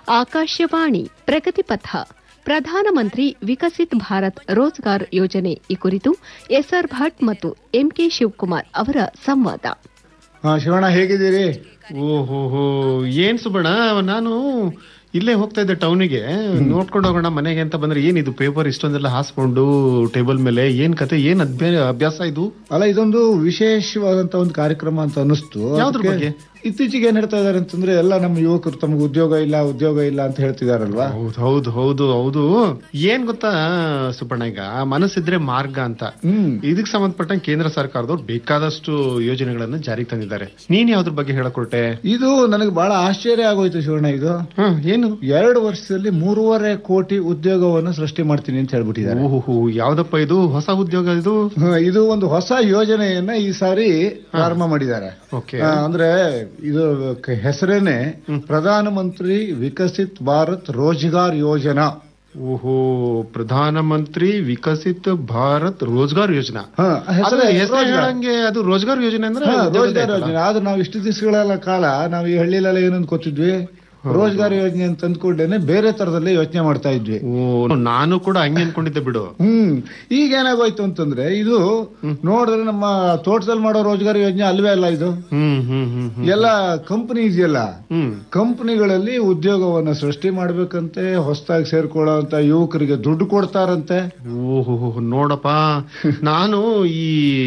ಆಕಾಶವಾಣಿ ಪ್ರಗತಿ ಪಥ ಪ್ರಧಾನಮಂತ್ರಿ ವಿಕಸಿತ್ ಭಾರತ್ ರೋಜ್ಗಾರ್ ಯೋಜನೆ ಈ ಕುರಿತು ಎಸ್ಆರ್ ಭಟ್ ಮತ್ತು ಎಂಕೆ ಶಿವಕುಮಾರ್ ಅವರ ಸಂವಾದ ಹಾ ಶಿವಣ್ಣ ಹೇಗಿದ್ದೀರಿ ಓಹೋ ಏನ್ ಸುಬಣ್ಣ ನಾನು ಇಲ್ಲೇ ಹೋಗ್ತಾ ಇದ್ದೆ ಟೌನಿಗೆ ನೋಡ್ಕೊಂಡು ಹೋಗೋಣ ಮನೆಗೆ ಅಂತ ಬಂದ್ರೆ ಏನಿದು ಪೇಪರ್ ಇಷ್ಟೊಂದೆಲ್ಲ ಹಾಸ್ಕೊಂಡು ಟೇಬಲ್ ಮೇಲೆ ಏನ್ ಕತೆ ಏನ್ ಅಭ್ಯ- ಅಭ್ಯಾಸ ಇದು ಅಲ್ಲ ಇದೊಂದು ವಿಶೇಷವಾದಂತ ಒಂದು ಕಾರ್ಯಕ್ರಮ ಅಂತ ಅನಿಸ್ತು ಯಾವ್ದ್ರ ಅದಕ್ಕೆ ಬಗ್ಗೆ? ಇತ್ತೀಚೆಗೆ ಏನ್ ಹೇಳ್ತಾ ಇದಾರೆ ಅಂತಂದ್ರೆ ಎಲ್ಲ ನಮ್ಮ ಯುವಕರು ತಮ್ಗೆ ಉದ್ಯೋಗ ಇಲ್ಲ ಉದ್ಯೋಗ ಇಲ್ಲ ಅಂತ ಹೇಳ್ತಿದಾರಲ್ವಾ ಹೌದು ಹೌದು ಹೌದು ಹೌದು ಏನ್ ಗೊತ್ತಾ ಸುಬ್ಬಣ್ಣ ಈಗ ಮನಸ್ಸಿದ್ರೆ ಮಾರ್ಗ ಅಂತ ಹ್ಮ್ ಇದಕ್ಕೆ ಸಂಬಂಧಪಟ್ಟಂಗೆ ಕೇಂದ್ರ ಸರ್ಕಾರದವ್ರು ಬೇಕಾದಷ್ಟು ಯೋಜನೆಗಳನ್ನ ಜಾರಿಗೆ ತಂದಿದ್ದಾರೆ ನೀನ್ ಯಾವ್ದ್ರ ಬಗ್ಗೆ ಹೇಳಕೊಟ್ಟೆ ಇದು ನನಗೆ ಬಹಳ ಆಶ್ಚರ್ಯ ಆಗೋಯ್ತು ಶಿವಣ್ಣ ಇದು ಹ್ಮ್ ಏನು ಎರಡು ವರ್ಷದಲ್ಲಿ ಮೂರುವರೆ ಕೋಟಿ ಉದ್ಯೋಗವನ್ನು ಸೃಷ್ಟಿ ಮಾಡ್ತೀನಿ ಅಂತ ಹೇಳ್ಬಿಟ್ಟಿದ್ದಾರೆ ಓಹೋ ಯಾವ್ದಪ್ಪ ಇದು ಹೊಸ ಉದ್ಯೋಗ ಇದು ಹ, ಇದು ಒಂದು ಹೊಸ ಯೋಜನೆಯನ್ನ ಈ ಸಾರಿ ಪ್ರಾರಂಭ ಮಾಡಿದ್ದಾರೆ ಓಕೆ ಆ, ಅಂದ್ರೆ ಇದು ಕ- ಹೆಸರೇನೆ ಪ್ರಧಾನ ಮಂತ್ರಿ ವಿಕಸಿತ್ ಭಾರತ್ ರೋಜ್ಗಾರ್ ಯೋಜನಾ ಓಹೋ ಪ್ರಧಾನ ಮಂತ್ರಿ ವಿಕಸಿತ್ ಭಾರತ್ ರೋಜ್ಗಾರ್ ಯೋಜನಾ ಹ, ಹೆಸರೇ ಅದ್ರ ಹೆಸರು ರೋಜ್ಗಾರ್. ಹೇಳಂಗೆ ಅದು ರೋಜ್ಗಾರ್ ಯೋಜನೆ ಅಂದ್ರೆ ಹ, ಉದ್ಯೋಗದ ರೋಜ್ಗಾರ್ ಆಯ್ತಲ್ಲ? ಯೋಜನೆ ಆದ್ರೆ ನಾವು ಇಷ್ಟು ದಿವಸಗಳೆಲ್ಲ ಕಾಲ ನಾವು ಈ ಹಳ್ಳಿಲೆಲ್ಲ ಏನು ಅನ್ಕೋತಿದ್ವಿ ರೋಜ್ಗಾರ್ ಯೋಜನೆ ಅಂತ ಅಂದ್ಕೊಂಡೇನೆ ಬೇರೆ ತರದಲ್ಲಿ ಯೋಚನೆ ಮಾಡ್ತಾ ಇದ್ವಿ ಓ ನಾನು ಕೂಡ ಹಂಗೆ ಅನ್ಕೊಂಡಿದ್ದೆ ಬಿಡು ಹ್ಮ್ ಈಗ ಏನಾಗೋಯ್ತು ಅಂತಂದ್ರೆ ಇದು ನೋಡಿದ್ರೆ ನಮ್ಮ ತೋಟದಲ್ಲಿ ಮಾಡೋ ರೋಜ್ಗಾರ್ ಯೋಜನೆ ಅಲ್ವೇ ಅಲ್ಲ ಇದು ಹ್ಮ್ ಹ್ಮ್ ಹ್ಮ್ ಹ್ಮ್ ಎಲ್ಲ ಕಂಪನಿ ಇದೆಯಲ್ಲ ಹ್ಮ್ ಕಂಪನಿಗಳಲ್ಲಿ ಉದ್ಯೋಗವನ್ನ ಸೃಷ್ಟಿ ಮಾಡ್ಬೇಕಂತೆ ಹೊಸದಾಗಿ ಸೇರ್ಕೊಳ್ಳೋಂತ ಯುವಕರಿಗೆ ದುಡ್ಡು ಕೊಡ್ತಾರಂತೆ ಓಹೋ ನೋಡಪ್ಪ ನಾನು ಈ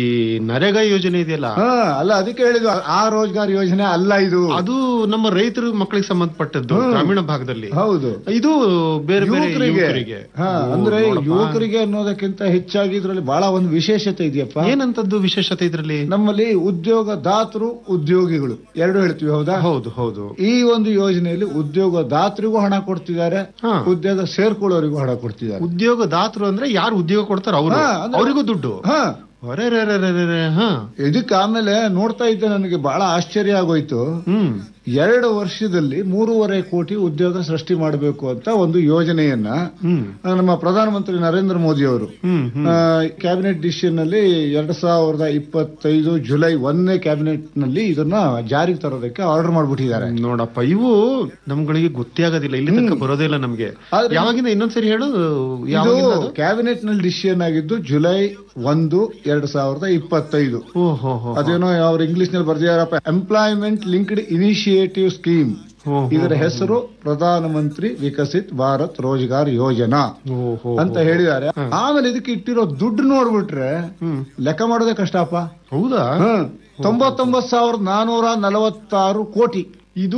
ನರೇಗಾ ಯೋಜನೆ ಇದೆಯಲ್ಲ ಹಾ ಅಲ್ಲ ಅದಕ್ಕೆ ಹೇಳಿದ್ವು ಆ ರೋಜ್ಗಾರ್ ಯೋಜನೆ ಅಲ್ಲ ಇದು ಅದು ನಮ್ಮ ರೈತರ ಮಕ್ಕಳಿಗೆ ಸಂಬಂಧಪಟ್ಟದ್ದು ಗ್ರಾಮೀಣ ಭಾಗದಲ್ಲಿ ಹೌದು ಇದು ಬೇರೆ ಬೇರೆ ಯುವಕರಿಗೆ ಯುವಕರಿಗೆ ಹಾ ಓ, ಅಂದ್ರೆ ನೋಡಪ್ಪ. ಯುವಕರಿಗೆ ಅನ್ನೋದಕ್ಕಿಂತ ಹೆಚ್ಚಾಗಿ ಇದ್ರಲ್ಲಿ ಬಹಳ ಒಂದು ವಿಶೇಷತೆ ಇದೆಯಪ್ಪ ಏನಂತದ್ದು ವಿಶೇಷತೆ ಇದ್ರಲ್ಲಿ ನಮ್ಮಲ್ಲಿ ಉದ್ಯೋಗ ದಾತರು ಉದ್ಯೋಗಿಗಳು ಎರಡು ಹೇಳ್ತೀವಿ ಹೌದಾ ಹೌದು ಹೌದು ಈ ಒಂದು ಯೋಜನೆಯಲ್ಲಿ ಉದ್ಯೋಗ ದಾತರಿಗೂ ಹಣ ಕೊಡ್ತಿದ್ದಾರೆ ಹಾ. ಉದ್ಯೋಗ ಸೇರ್ಕೊಳ್ಳೋರಿಗೂ ಹಣ ಕೊಡ್ತಿದ್ದಾರೆ ಉದ್ಯೋಗ ದಾತರು ಅಂದ್ರೆ ಯಾರು ಉದ್ಯೋಗ ಕೊಡ್ತಾರ ಅವರು ಹಾ, ಅಂದ್ರೆ- ಅವರಿಗೂ ದುಡ್ಡು ಹಾ ಅರೆ ರೇ ರೇ ರೇ ರೇ ರೇ, ಹಾ ಇದಕ್ಕೆ ಆಮೇಲೆ ನೋಡ್ತಾ ಇದ್ದೆ ನನಗೆ ಬಹಳ ಆಶ್ಚರ್ಯ ಆಗೋಯ್ತು ಹ್ಮ್ ಎರಡು ವರ್ಷದಲ್ಲಿ ಮೂರುವರೆ ಕೋಟಿ ಉದ್ಯೋಗ ಸೃಷ್ಟಿ ಮಾಡಬೇಕು ಅಂತ ಒಂದು ಯೋಜನೆಯನ್ನ ಹ್ಮ್ ಆ, ನಮ್ಮ ಪ್ರಧಾನಮಂತ್ರಿ ನರೇಂದ್ರ ಮೋದಿ ಅವರು ಹ್ಮ್ ಹ್ಮ್ ಕ್ಯಾಬಿನೆಟ್ ಡಿಸಿಷನ್ ನಲ್ಲಿ ಎರಡ್ ಸಾವಿರದ ಇಪ್ಪತ್ತೈದು ಜುಲೈ ಒಂದನೇ ಕ್ಯಾಬಿನೆಟ್ ನಲ್ಲಿ ಇದನ್ನ ಜಾರಿಗೆ ತರೋದಕ್ಕೆ ಆರ್ಡರ್ ಮಾಡ್ಬಿಟ್ಟಿದ್ದಾರೆ ನೋಡಪ್ಪ ಇವು ನಮ್ಗಳಿಗೆ ಗೊತ್ತೇ ಆಗೋದಿಲ್ಲ ಇಲ್ಲಿ ತನಕ ಬರೋದೇ ಇಲ್ಲ ನಮ್ಗೆ ಆದ್ರೆ- ಯಾವಾಗಿಂದ ಇನ್ನೊಂದ್ಸರಿ ಹೇಳು ಇದು ಯಾವಾಗಿಂದ ಅದು? ಕ್ಯಾಬಿನೆಟ್ ನಲ್ಲಿ ಡಿಸಿಷನ್ ಆಗಿದ್ದು ಜುಲೈ ಒಂದು ಎರಡ್ ಸಾವಿರದ ಇಪ್ಪತ್ತೈದು ಓ ಹೋ ಹೋ ಅದೇನೋ ಅವ್ರು ಇಂಗ್ಲಿಷ್ ನಲ್ಲಿ ಬರ್ದಿದಾರಪ್ಪ ಎಂಪ್ಲಾಯ್ಮೆಂಟ್ ಲಿಂಕ್ಡ್ ಇನಿಷಿಯೇಟಿವ್ ಸ್ಕೀಮ್ ಹೋ, ಹೋ, ಇದರ ಹೆಸರು ಪ್ರಧಾನ ಮಂತ್ರಿ ವಿಕಸಿತ್ ಭಾರತ್ ರೋಜ್ಗಾರ್ ಯೋಜನಾ ಹೋ, ಹೋ, ಅಂತ ಹೇಳಿದ್ದಾರೆ ಆಮೇಲೆ ಇದಕ್ಕೆ ಇಟ್ಟಿರೋ ದುಡ್ಡು ನೋಡ್ಬಿಟ್ರೆ ಹ್ಮ್ ಲೆಕ್ಕ ಮಾಡೋದೇ ಕಷ್ಟಪ್ಪ ಹೌದಾ ಹ್ಮ್ ತೊಂಬತ್ತೊಂಬತ್ ಸಾವಿರದ ನಾನೂರ ನಲವತ್ತಾರು ಕೋಟಿ ಇದು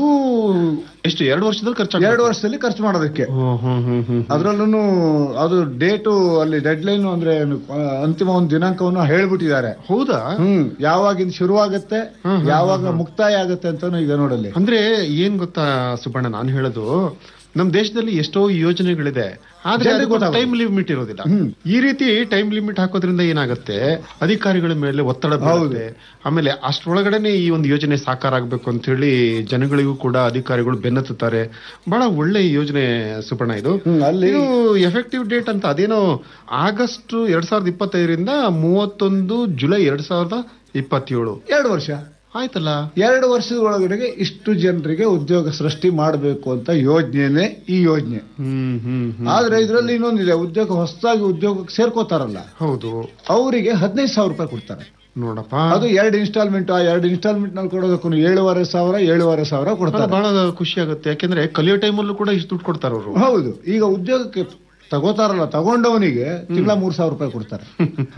ಎಷ್ಟು ಎರಡು ವರ್ಷದಲ್ಲಿ ಖರ್ಚು ಎರಡು ವರ್ಷದಲ್ಲಿ ಖರ್ಚು ಮಾಡೋದಕ್ಕೆ ಹ್ಮ್ ಹ್ಮ್ ಹ್ಮ್ ಹ್ಮ್ ಅದ್ರಲ್ಲೂ ಅದು ಡೇಟು ಅಲ್ಲಿ ಡೆಡ್ ಲೈನ್ ಅಂದ್ರೆ ಏನು, ಆ, ಅಂತಿಮ ಒಂದು ದಿನಾಂಕವನ್ನು ಹೇಳ್ಬಿಟ್ಟಿದ್ದಾರೆ ಹೌದಾ ಹ್ಮ್ ಯಾವಾಗಿಂದ ಶುರುವಾಗುತ್ತೆ ಯಾವಾಗ ಮುಕ್ತಾಯ ಆಗುತ್ತೆ ಅಂತಾನು ಈಗ ನೋಡಲ್ಲಿ ಅಂದ್ರೆ ಏನ್ ಗೊತ್ತಾ ಸುಬ್ಬಣ್ಣ ನಾನು ಹೇಳೋದು ನಮ್ ದೇಶದಲ್ಲಿ ಎಷ್ಟೋ ಯೋಜನೆಗಳಿದೆ ಆದ್ರೆ ಜನರಿಗೆ ಗೊತ್ತಾಗೋದು. ಟೈಮ್ ಲಿಮಿಟ್ ಇರೋದಿಲ್ಲ ಈ ರೀತಿ ಟೈಮ್ ಲಿಮಿಟ್ ಹಾಕೋದ್ರಿಂದ ಏನಾಗುತ್ತೆ ಅಧಿಕಾರಿಗಳ ಮೇಲೆ ಒತ್ತಡ ಬೀಳುತ್ತೆ ಆಮೇಲೆ ಅಷ್ಟರೊಳಗಡೆನೆ ಈ ಒಂದು ಯೋಜನೆ ಸಾಕಾರ ಆಗ್ಬೇಕು ಅಂತ ಹೇಳಿ ಜನಗಳಿಗೂ ಕೂಡ ಅಧಿಕಾರಿಗಳು ಬೆನ್ನತ್ತುತ್ತಾರೆ ಬಹಳ ಒಳ್ಳೆ ಯೋಜನೆ ಸುಬ್ಬಣ್ಣ ಇದು ಹ್ಮ್, ಅಲ್ಲಿ ಇದು ಎಫೆಕ್ಟಿವ್ ಡೇಟ್ ಅಂತ ಅದೇನೋ ಆಗಸ್ಟ್ ಎರಡ್ ಸಾವಿರದ ಇಪ್ಪತ್ತೈದರಿಂದ ಮೂವತ್ತೊಂದು ಜುಲೈ ಎರಡ್ ಸಾವಿರದ ಇಪ್ಪತ್ತೇಳು ಎರಡು ವರ್ಷ ಆಯ್ತಲ್ಲ ಎರಡು ವರ್ಷದ ಒಳಗಡೆಗೆ ಇಷ್ಟು ಜನರಿಗೆ ಉದ್ಯೋಗ ಸೃಷ್ಟಿ ಮಾಡಬೇಕು ಅಂತ ಯೋಜನೆನೆ ಈ ಯೋಜನೆ ಹ್ಮ್ ಹ್ಮ್ ಹ್ಮ್ ಆದ್ರೆ ಇದರಲ್ಲಿ ಇನ್ನೊಂದಿದೆ ಉದ್ಯೋಗ ಹೊಸದಾಗಿ ಉದ್ಯೋಗಕ್ಕೆ ಸೇರ್ಕೋತಾರಲ್ಲ ಹೌದು ಅವರಿಗೆ ಹದಿನೈದು ಸಾವಿರ ರೂಪಾಯಿ ಕೊಡ್ತಾರೆ ನೋಡಪ್ಪ ಅದು ಎರಡು ಇನ್ಸ್ಟಾಲ್ಮೆಂಟ್ ಆ ಎರಡು ಇನ್ಸ್ಟಾಲ್ಮೆಂಟ್ ನಲ್ಲಿ ಕೊಡೋದಕ್ಕೂ ಏಳುವರೆ ಸಾವಿರ ಏಳುವರೆ ಸಾವಿರ ಅದು ಕೊಡ್ತಾರೆ ಬಹಳ ಖುಷಿ ಆಗುತ್ತೆ ಯಾಕೆಂದ್ರೆ ಕಲಿಯೋ ಟೈಮಲ್ಲೂ ಕೂಡ ಇಷ್ಟು ದುಡ್ಡು ಕೊಡ್ತಾರ ಅವರು ಹೌದು ಈಗ ಉದ್ಯೋಗಕ್ಕೆ ತಗೋತಾರಲ್ಲ ತಗೊಂಡವನಿಗೆ ತಿಂಗಳ ಮೂರ್ ಸಾವಿರ ರೂಪಾಯಿ ಕೊಡ್ತಾರೆ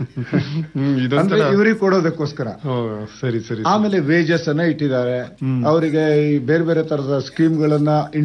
ಅಂದ್ರೆ ಇವ್ರಿಗೆ ಕೊಡೋದಕ್ಕೋಸ್ಕರ ಸರಿ ಸರಿ ಆಮೇಲೆ ವೇಜಸ್ ಅನ್ನ ಇಟ್ಟಿದ್ದಾರೆ ಅವರಿಗೆ ಈ ಬೇರೆ ಬೇರೆ ತರದ ಸ್ಕೀಮ್ಗಳನ್ನ